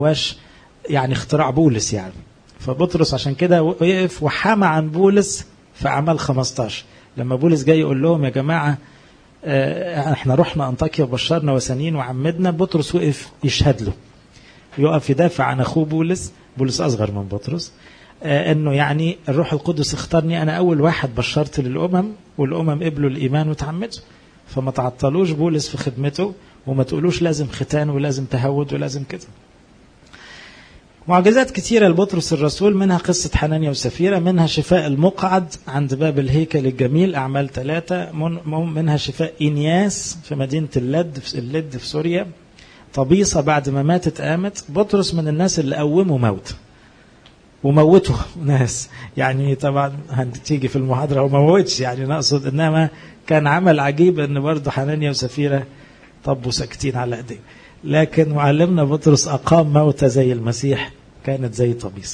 واش يعني اختراع بولس يعني فبطرس عشان كده وقف وحمى عن بولس في أعمال 15 لما بولس جاي يقول لهم يا جماعة احنا رحنا انطاكيا وبشرنا وثنيين وعمدنا بطرس وقف يشهد له يقف يدافع عن اخوه بولس بولس اصغر من بطرس اه انه يعني الروح القدس اختارني انا اول واحد بشرت للامم والامم قبلوا الايمان وتعمدوا فما تعطلوش بولس في خدمته وما تقولوش لازم ختان ولازم تهود ولازم كده معجزات كثيرة لبطرس الرسول منها قصة حنانيا وسفيرة منها شفاء المقعد عند باب الهيكل الجميل أعمال ثلاثة منها شفاء إنياس في مدينة اللد في اللد في سوريا طبيصة بعد ما ماتت قامت بطرس من الناس اللي قوموا موت وموتوا ناس يعني طبعا هتيجي في المحاضرة وموتش يعني نقصد إنما كان عمل عجيب إن برضه حنانيا وسفيرة طبوا ساكتين على ايديه لكن معلمنا بطرس أقام موتى زي المسيح كانت زي طبيصة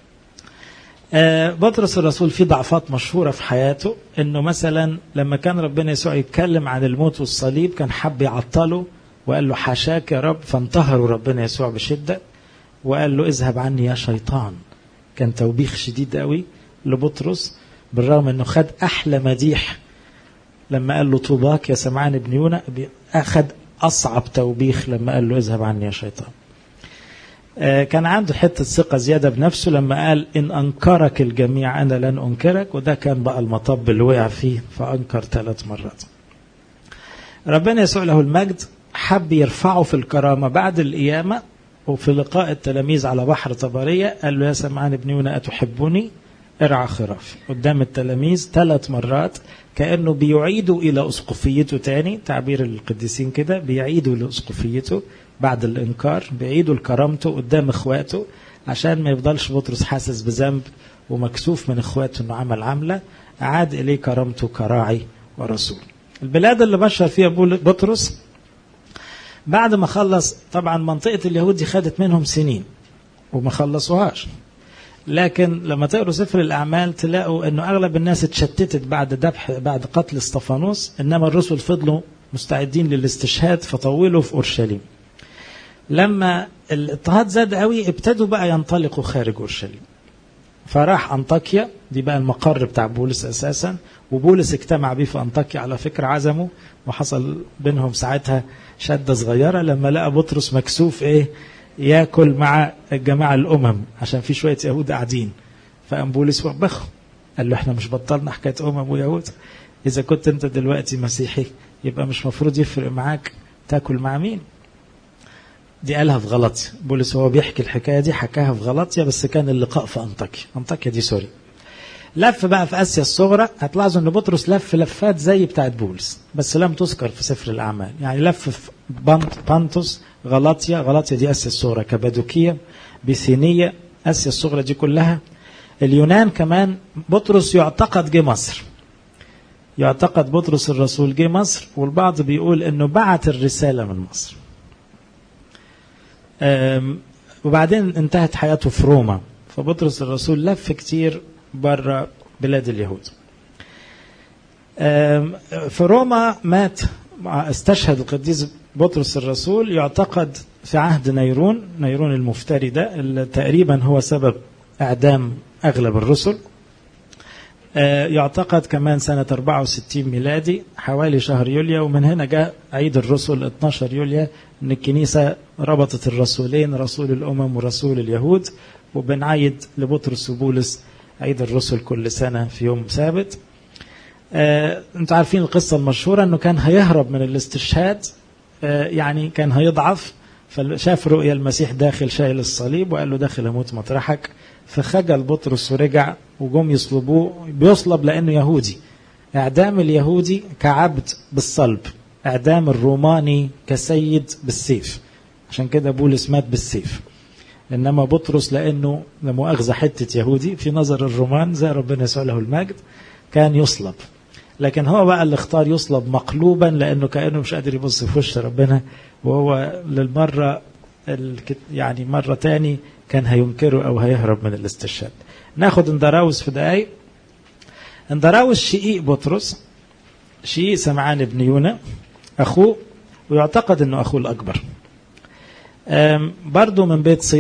بطرس الرسول في ضعفات مشهورة في حياته انه مثلا لما كان ربنا يسوع يتكلم عن الموت والصليب كان حب يعطله وقال له حاشاك يا رب فانتهروا ربنا يسوع بشدة وقال له اذهب عني يا شيطان كان توبيخ شديد قوي لبطرس بالرغم انه خد احلى مديح لما قال له طوباك يا سمعان بن يونا اخذ أصعب توبيخ لما قال له اذهب عني يا شيطان كان عنده حتة ثقة زيادة بنفسه لما قال إن أنكرك الجميع أنا لن أنكرك وده كان بقى المطب اللي وقع فيه فأنكر ثلاث مرات ربنا يسوع له المجد حب يرفعه في الكرامة بعد القيامة وفي لقاء التلاميذ على بحر طبرية قال له يا سمعان ابن يونا أتحبني ارعى خرافي قدام التلاميذ ثلاث مرات كأنه بيعيدوا إلى أسقفيته تاني تعبير القديسين كده بيعيدوا لأسقفيته بعد الإنكار بيعيدوا لكرامته قدام إخواته عشان ما يفضلش بطرس حاسس بذنب ومكسوف من إخواته إنه عمل عملة أعاد إليه كرامته كراعي ورسول البلاد اللي بشر فيها بطرس بعد ما خلص طبعا منطقة اليهود دي خدت منهم سنين وما خلصوهاش لكن لما تقروا سفر الأعمال تلاقوا أنه أغلب الناس اتشتتت بعد ذبح بعد قتل استفانوس إنما الرسل فضلوا مستعدين للاستشهاد فطولوا في أورشليم لما الاضطهاد زاد قوي ابتدوا بقى ينطلقوا خارج أورشليم فراح أنطاكيا دي بقى المقر بتاع بولس أساسا وبولس اجتمع بيه في أنطاكيا على فكرة عزمه وحصل بينهم ساعتها شدة صغيرة لما لقى بطرس مكسوف إيه ياكل مع الجماعة الأمم عشان في شوية يهود قاعدين فقام بولس وبخه قال له احنا مش بطلنا حكاية أمم ويهود إذا كنت أنت دلوقتي مسيحي يبقى مش مفروض يفرق معاك تاكل مع مين دي قالها في غلطيا بولس هو بيحكي الحكاية دي حكاها في غلطيا بس كان اللقاء في أنطاكيا أنطاكيا دي سوري لف بقى في آسيا الصغرى هتلاحظوا أن بطرس لف لفات زي بتاعت بولس بس لم تذكر في سفر الأعمال يعني لف في بانتوس غلاطيا غلاطيا دي آسيا الصغرى كبادوكية بيثينية آسيا الصغرى دي كلها اليونان كمان بطرس يعتقد جه مصر يعتقد بطرس الرسول جه مصر والبعض بيقول انه بعت الرسالة من مصر وبعدين انتهت حياته في روما فبطرس الرسول لف كتير بره بلاد اليهود في روما مات استشهد القديس بطرس الرسول يعتقد في عهد نيرون نيرون المفتري ده اللي تقريبا هو سبب اعدام اغلب الرسل يعتقد كمان سنة 64 ميلادي حوالي شهر يوليو ومن هنا جاء عيد الرسل 12 يوليو ان الكنيسة ربطت الرسولين رسول الامم ورسول اليهود وبنعيد لبطرس وبولس عيد الرسل كل سنة في يوم ثابت آه، انتوا عارفين القصة المشهورة انه كان هيهرب من الاستشهاد آه، يعني كان هيضعف فشاف رؤيا المسيح داخل شايل الصليب وقال له داخل اموت مطرحك فخجل بطرس ورجع وجم يصلبوه بيصلب لانه يهودي اعدام اليهودي كعبد بالصلب اعدام الروماني كسيد بالسيف عشان كده بولس مات بالسيف انما بطرس لانه لمؤاخذه حته يهودي في نظر الرومان زي ربنا يسوع له المجد كان يصلب لكن هو بقى اللي اختار يصلب مقلوبا لانه كانه مش قادر يبص في وش ربنا وهو للمره يعني مره تاني كان هينكره او هيهرب من الاستشهاد ناخد اندراوس في دقايق اندراوس شقيق بطرس شقيق سمعان بن يونا اخوه ويعتقد انه اخوه الاكبر برضو من بيت